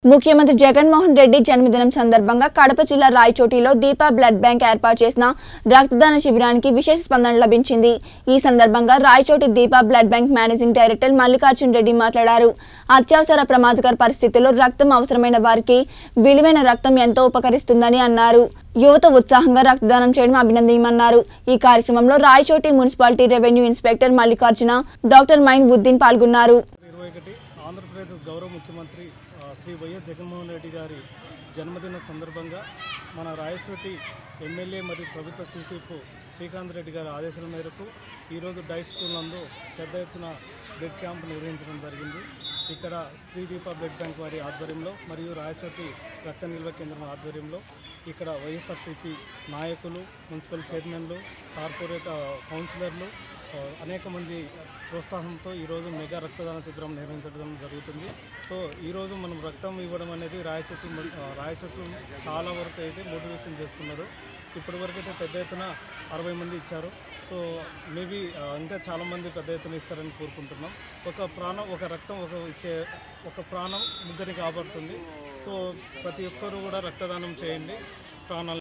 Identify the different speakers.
Speaker 1: ముఖ్యమంత్రి జగన్మోహన్ రెడ్డి జన్మదినం సందర్భంగా కడప జిల్లా రాయచోటిలో దీపా బ్లడ్ బ్యాంక్ ఏర్పాటు చేసిన రక్తదాన శిబిరానికి విశేష స్పందన లభించింది ఈ సందర్భంగా Rayachoti Deepa blood bank managing director Mallikarjun Reddy మాట్లాడారు అత్యవసర ప్రమాదకర పరిస్థితుల్లో రక్తం అవసరమైన వారికి విలువైన రక్తం ఎంతో ఉపకరిస్తుందని అన్నారు యువత ఉత్సాహంగా రక్తదానం చేయడం అభినందనీయమన్నారు ఈ కార్యక్రమంలో Rayachoti municipality revenue inspector Mallikarjuna doctor Moin Uddin పాల్గొన్నారు
Speaker 2: ఇరవై ఒకటి ఆంధ్రప్రదేశ్ గౌరవ ముఖ్యమంత్రి ఆ, శ్రీ వైఎస్ జగన్మోహన్ రెడ్డి గారి జన్మదిన సందర్భంగా మన రాయచోటి ఎమ్మెల్యే మరియు ప్రభుత్వ చీఫ్ విప్ శ్రీకాంత్ రెడ్డి గారి ఆదేశాల మేరకు ఈరోజు డైట్ స్కూల్ నందు పెద్ద ఎత్తున బ్లడ్ క్యాంప్ నిర్వహించడం జరిగింది ఇక్కడ శ్రీదీప బ్లడ్ బ్యాంక్ వారి ఆధ్వర్యంలో మరియు రాయచోటి రక్త నిల్వ కేంద్రం ఆధ్వర్యంలో ఇక్కడ వైఎస్ఆర్సీపీ నాయకులు మున్సిపల్ చైర్మన్లు కార్పొరేట్ ఆ, కౌన్సిలర్లు ఆ, అనేక మంది ప్రోత్సాహంతో ఈరోజు మెగా రక్తదాన శిబిరం నిర్వహించడం జరుగుతుంది సో ఈరోజు మనం రక్తం ఇవ్వడం అనేది రాయచోటు మ- ఆ, రాయచోటు చాలా వరకు అయితే మోటివేషన్ చేస్తున్నారు ఇప్పటి వరకు అయితే పెద్ద ఎత్తున అరవై మంది ఇచ్చారు సో మేబీ ఇంకా చాలామంది పెద్ద ఎత్తున ఇస్తారని కోరుకుంటున్నాం ఒక ప్రాణం ఒక రక్తం ఒక ఇచ్చే ఒక ప్రాణం ముగ్గురిని కాపాడుతుంది సో ప్రతి ఒక్కరూ కూడా రక్తదానం చేయండి ప్రాణాలు